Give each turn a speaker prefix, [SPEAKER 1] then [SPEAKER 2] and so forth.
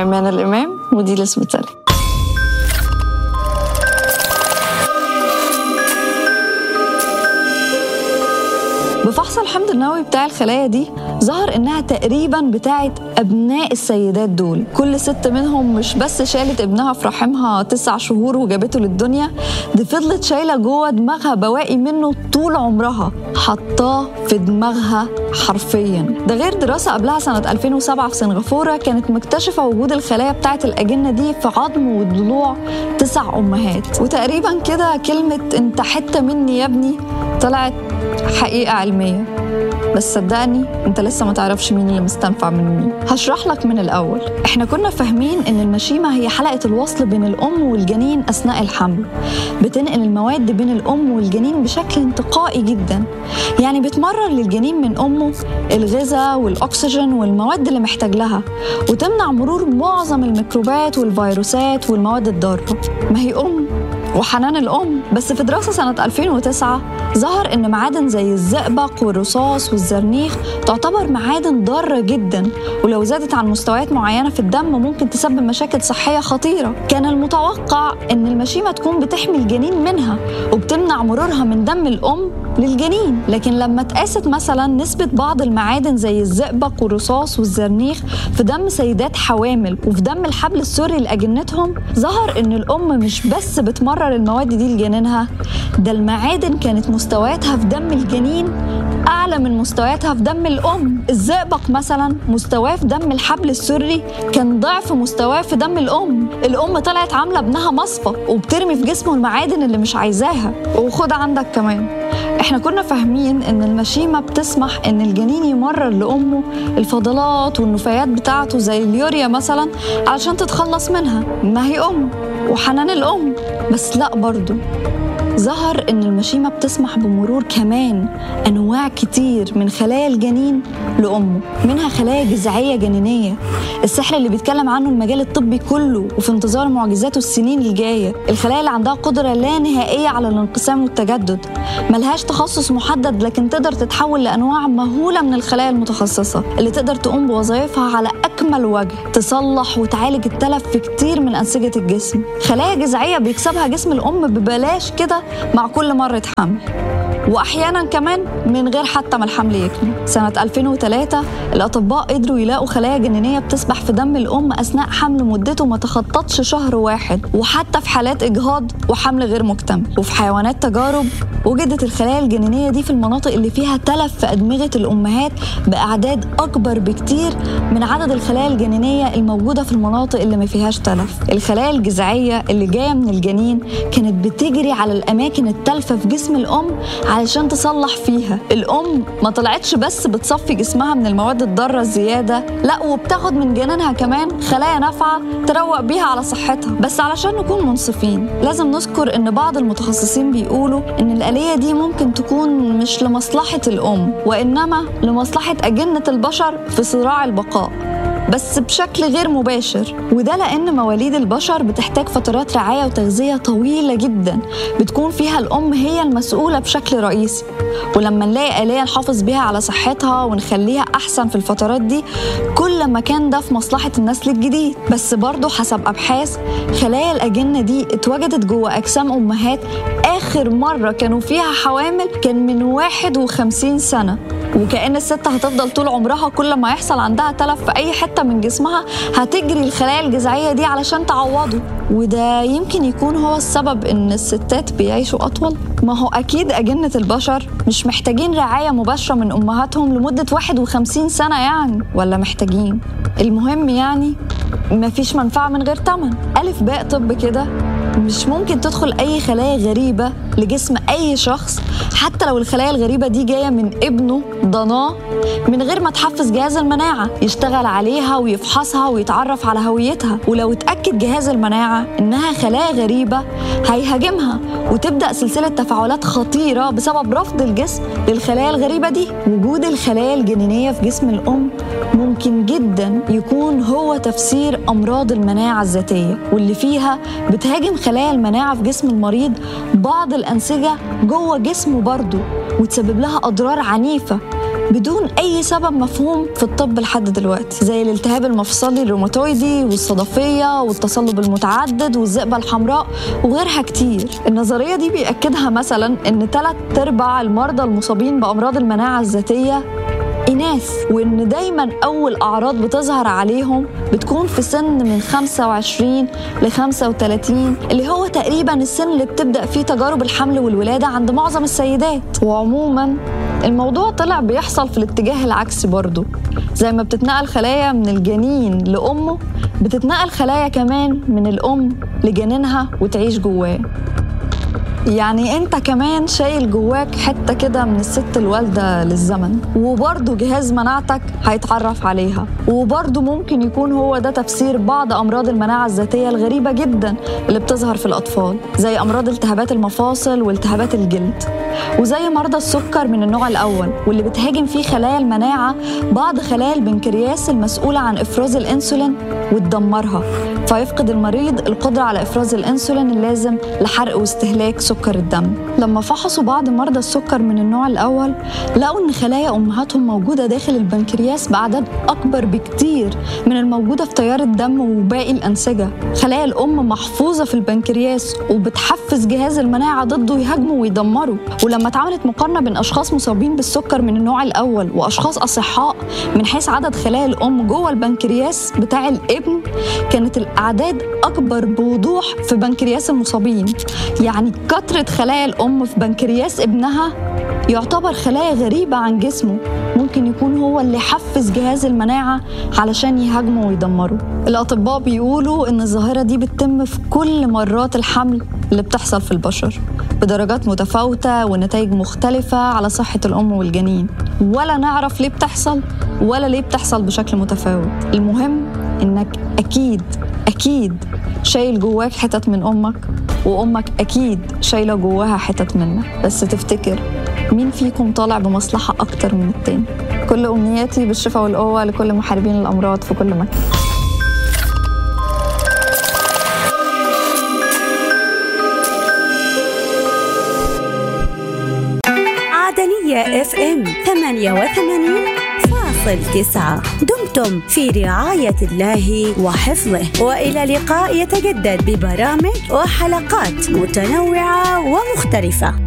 [SPEAKER 1] إيمان الإمام ودي السبيتالي بفحص الحمض النووي بتاع الخلايا دي ظهر انها تقريبا بتاعت ابناء السيدات دول كل ست منهم مش بس شالت ابنها في رحمها تسع شهور وجابته للدنيا دي فضلت شايله جوه دماغها بواقي منه طول عمرها حطاه في دماغها حرفيا ده غير دراسه قبلها سنه 2007 في سنغافوره كانت مكتشفه وجود الخلايا بتاعت الاجنه دي في عظم وضلوع تسع امهات وتقريبا كده كلمه انت حته مني يا ابني طلعت حقيقه علميه بس صدقني انت لسه ما تعرفش مين اللي مستنفع من مين هشرح لك من الاول احنا كنا فاهمين ان المشيمه هي حلقه الوصل بين الام والجنين اثناء الحمل بتنقل المواد بين الام والجنين بشكل انتقائي جدا يعني بتمرر للجنين من امه الغذاء والاكسجين والمواد اللي محتاج لها وتمنع مرور معظم الميكروبات والفيروسات والمواد الضاره ما هي ام وحنان الأم بس في دراسة سنة 2009 ظهر إن معادن زي الزئبق والرصاص والزرنيخ تعتبر معادن ضارة جدا ولو زادت عن مستويات معينة في الدم ممكن تسبب مشاكل صحية خطيرة كان المتوقع إن المشيمة تكون بتحمي الجنين منها وبتمنع مرورها من دم الأم للجنين لكن لما اتقاست مثلا نسبة بعض المعادن زي الزئبق والرصاص والزرنيخ في دم سيدات حوامل وفي دم الحبل السري لأجنتهم ظهر إن الأم مش بس بتمرر المواد دي لجنينها ده المعادن كانت مستوياتها في دم الجنين أعلى من مستوياتها في دم الأم الزئبق مثلا مستواه في دم الحبل السري كان ضعف مستواه في دم الأم الأم طلعت عاملة ابنها مصفى وبترمي في جسمه المعادن اللي مش عايزاها وخد عندك كمان احنا كنا فاهمين ان المشيمة بتسمح ان الجنين يمرر لأمه الفضلات والنفايات بتاعته زي اليوريا مثلا علشان تتخلص منها ما هي أم وحنان الأم بس لا برضو ظهر ان المشيمه بتسمح بمرور كمان انواع كتير من خلايا الجنين لامه منها خلايا جذعيه جنينيه السحر اللي بيتكلم عنه المجال الطبي كله وفي انتظار معجزاته السنين الجايه الخلايا اللي عندها قدره لا نهائيه على الانقسام والتجدد ملهاش تخصص محدد لكن تقدر تتحول لانواع مهوله من الخلايا المتخصصه اللي تقدر تقوم بوظائفها على اكمل وجه تصلح وتعالج التلف في كتير من انسجه الجسم خلايا جذعيه بيكسبها جسم الام ببلاش كده مع كل مرة حمل واحيانا كمان من غير حتى ما الحمل يكمل سنه 2003 الاطباء قدروا يلاقوا خلايا جنينيه بتسبح في دم الام اثناء حمل مدته ما تخططش شهر واحد وحتى في حالات اجهاض وحمل غير مكتمل وفي حيوانات تجارب وجدت الخلايا الجنينيه دي في المناطق اللي فيها تلف في ادمغه الامهات باعداد اكبر بكتير من عدد الخلايا الجنينيه الموجوده في المناطق اللي ما فيهاش تلف الخلايا الجذعيه اللي جايه من الجنين كانت بتجري على الاماكن التالفه في جسم الام علشان تصلح فيها الأم ما طلعتش بس بتصفي جسمها من المواد الضارة الزيادة لا وبتاخد من جنينها كمان خلايا نافعة تروق بيها على صحتها بس علشان نكون منصفين لازم نذكر ان بعض المتخصصين بيقولوا ان الآلية دي ممكن تكون مش لمصلحة الأم وإنما لمصلحة أجنة البشر في صراع البقاء بس بشكل غير مباشر وده لأن مواليد البشر بتحتاج فترات رعاية وتغذية طويلة جدا بتكون فيها الأم هي المسؤولة بشكل رئيسي ولما نلاقي آلية نحافظ بيها على صحتها ونخليها أحسن في الفترات دي كل ما كان ده في مصلحة النسل الجديد بس برضه حسب أبحاث خلايا الأجنة دي اتوجدت جوه أجسام أمهات آخر مرة كانوا فيها حوامل كان من 51 سنة وكأن الست هتفضل طول عمرها كل ما يحصل عندها تلف في أي حتة من جسمها هتجري الخلايا الجذعية دي علشان تعوضه وده يمكن يكون هو السبب إن الستات بيعيشوا أطول ما هو أكيد أجنة البشر مش محتاجين رعاية مباشرة من أمهاتهم لمدة 51 سنة يعني ولا محتاجين المهم يعني مفيش منفعة من غير تمن ألف باء طب كده مش ممكن تدخل أي خلايا غريبة لجسم أي شخص حتى لو الخلايا الغريبة دي جاية من ابنه ضناه من غير ما تحفز جهاز المناعة يشتغل عليها ويفحصها ويتعرف على هويتها ولو اتأكد جهاز المناعة إنها خلايا غريبة هيهاجمها وتبدأ سلسلة تفاعلات خطيرة بسبب رفض الجسم للخلايا الغريبة دي وجود الخلايا الجنينية في جسم الأم ممكن جدا يكون هو تفسير أمراض المناعة الذاتية واللي فيها بتهاجم خلايا المناعة في جسم المريض بعض الأنسجة جوه جسمه برضه وتسبب لها أضرار عنيفة بدون أي سبب مفهوم في الطب لحد دلوقتي زي الالتهاب المفصلي الروماتويدي والصدفية والتصلب المتعدد والذئبة الحمراء وغيرها كتير النظرية دي بيأكدها مثلا إن ثلاث أرباع المرضى المصابين بأمراض المناعة الذاتية إناث وإن دايما أول أعراض بتظهر عليهم بتكون في سن من 25 ل 35 اللي هو تقريبا السن اللي بتبدأ فيه تجارب الحمل والولادة عند معظم السيدات وعموما الموضوع طلع بيحصل في الاتجاه العكسي برضه زي ما بتتنقل خلايا من الجنين لأمه بتتنقل خلايا كمان من الأم لجنينها وتعيش جواه يعني انت كمان شايل جواك حته كده من الست الوالده للزمن وبرضه جهاز مناعتك هيتعرف عليها وبرضه ممكن يكون هو ده تفسير بعض امراض المناعه الذاتيه الغريبه جدا اللي بتظهر في الاطفال زي امراض التهابات المفاصل والتهابات الجلد وزي مرضى السكر من النوع الاول واللي بتهاجم فيه خلايا المناعه بعض خلايا البنكرياس المسؤوله عن افراز الانسولين وتدمرها فيفقد المريض القدره على افراز الانسولين اللازم لحرق واستهلاك سكر الدم لما فحصوا بعض مرضى السكر من النوع الأول لقوا إن خلايا أمهاتهم موجودة داخل البنكرياس بأعداد أكبر بكتير من الموجودة في تيار الدم وباقي الأنسجة خلايا الأم محفوظة في البنكرياس وبتحفز جهاز المناعة ضده يهاجمه ويدمره ولما اتعملت مقارنة بين أشخاص مصابين بالسكر من النوع الأول وأشخاص أصحاء من حيث عدد خلايا الأم جوه البنكرياس بتاع الابن كانت الأعداد أكبر بوضوح في بنكرياس المصابين يعني كثرة خلايا الأم في بنكرياس ابنها يعتبر خلايا غريبة عن جسمه ممكن يكون هو اللي حفز جهاز المناعة علشان يهاجمه ويدمره الأطباء بيقولوا إن الظاهرة دي بتتم في كل مرات الحمل اللي بتحصل في البشر بدرجات متفاوتة ونتائج مختلفة على صحة الأم والجنين ولا نعرف ليه بتحصل ولا ليه بتحصل بشكل متفاوت المهم إنك أكيد أكيد شايل جواك حتت من أمك وأمك أكيد شايلة جواها حتت منك بس تفتكر مين فيكم طالع بمصلحة أكتر من التاني كل أمنياتي بالشفاء والقوة لكل محاربين الأمراض في كل مكان
[SPEAKER 2] عدنية اف ام 88 فاصل تسعة دمتم في رعاية الله وحفظه وإلى لقاء يتجدد ببرامج وحلقات متنوعة ومختلفة